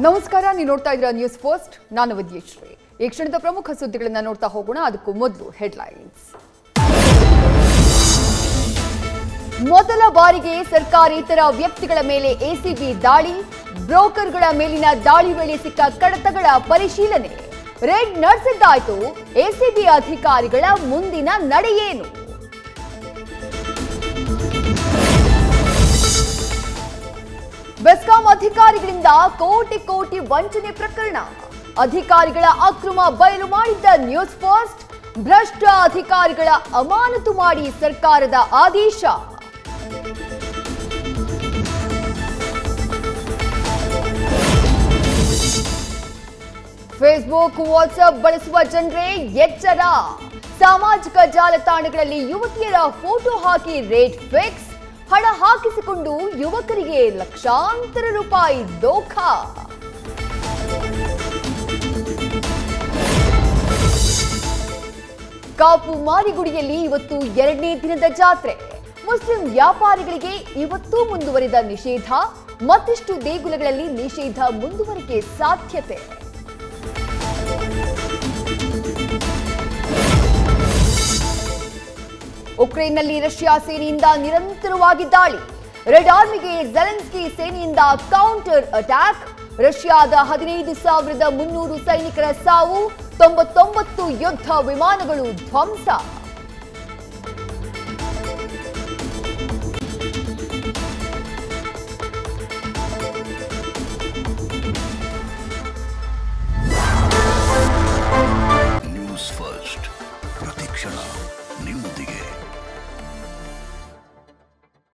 ನಮಸ್ಕಾರ ನೀವು ನೋಡ್ತಾ ಇದ್ದೀರಾ ನ್ಯೂಸ್ ಫಸ್ಟ್ ನಾನು ವಿದ್ಯೇಶ್ರೀ ಈ ಕ್ಷಣದ ಪ್ರಮುಖ ಸುದ್ದಿಗಳನ್ನ ನೋಡ್ತಾ ಹೋಗೋಣ ಅದಕ್ಕೂ ಮೊದಲು ಹೆಡ್ಲೈನ್ಸ್ ಮೊದಲ ಬಾರಿಗೆ ಸರ್ಕಾರೇತರ ವ್ಯಕ್ತಿಗಳ ಮೇಲೆ ಎಸಿಬಿ ದಾಳಿ ಬ್ರೋಕರ್ಗಳ ಮೇಲಿನ ದಾಳಿ ವೇಳೆ ಸಿಕ್ಕ ಕಡತಗಳ ಪರಿಶೀಲನೆ ರೇಡ್ ನಡೆಸಿದ್ದಾಯ್ತು ಎಸಿಬಿ ಅಧಿಕಾರಿಗಳ ಮುಂದಿನ ನಡೆಯೇನು ಬೆಸ್ಕಾಂ ಅಧಿಕಾರಿಗಳಿಂದ ಕೋಟಿ ಕೋಟಿ ವಂಚನೆ ಪ್ರಕರಣ ಅಧಿಕಾರಿಗಳ ಅಕ್ರಮ ಬಯಲು ಮಾಡಿದ್ದ ನ್ಯೂಸ್ ಫಸ್ಟ್ ಭ್ರಷ್ಟ ಅಧಿಕಾರಿಗಳ ಅಮಾನತು ಮಾಡಿ ಸರ್ಕಾರದ ಆದೇಶ ಫೇಸ್ಬುಕ್ ವಾಟ್ಸ್ಆಪ್ ಬಳಸುವ ಜನರೇ ಎಚ್ಚರ ಸಾಮಾಜಿಕ ಜಾಲತಾಣಗಳಲ್ಲಿ ಯುವತಿಯರ ಫೋಟೋ ಹಾಕಿ ರೇಟ್ ಫಿಕ್ಸ್ ಹಣ ಹಾಕಿಸಿಕೊಂಡು ಯುವಕರಿಗೆ ಲಕ್ಷಾಂತರ ರೂಪಾಯಿ ದೋಖಾ ಕಾಪು ಮಾರಿಗುಡಿಯಲ್ಲಿ ಇವತ್ತು ಎರಡನೇ ದಿನದ ಜಾತ್ರೆ ಮುಸ್ಲಿಂ ವ್ಯಾಪಾರಿಗಳಿಗೆ ಇವತ್ತೂ ಮುಂದುವರಿದ ನಿಷೇಧ ಮತ್ತಿಷ್ಟು ದೇಗುಲಗಳಲ್ಲಿ ನಿಷೇಧ ಮುಂದುವರಿಕೆ ಸಾಧ್ಯತೆ ಉಕ್ರೇನ್ನಲ್ಲಿ ರಷ್ಯಾ ಸೇನೆಯಿಂದ ನಿರಂತರವಾಗಿ ದಾಳಿ ರೆಡ್ ಆರ್ಮಿಗೆ ಜೆಲೆನ್ಸ್ಕಿ ಸೇನೆಯಿಂದ ಕೌಂಟರ್ ಅಟ್ಯಾಕ್ ರಷ್ಯಾದ ಹದಿನೈದು ಸಾವಿರದ ಮುನ್ನೂರು ಸೈನಿಕರ ಸಾವು ತೊಂಬತ್ತೊಂಬತ್ತು ಯುದ್ಧ ವಿಮಾನಗಳು ಧ್ವಂಸ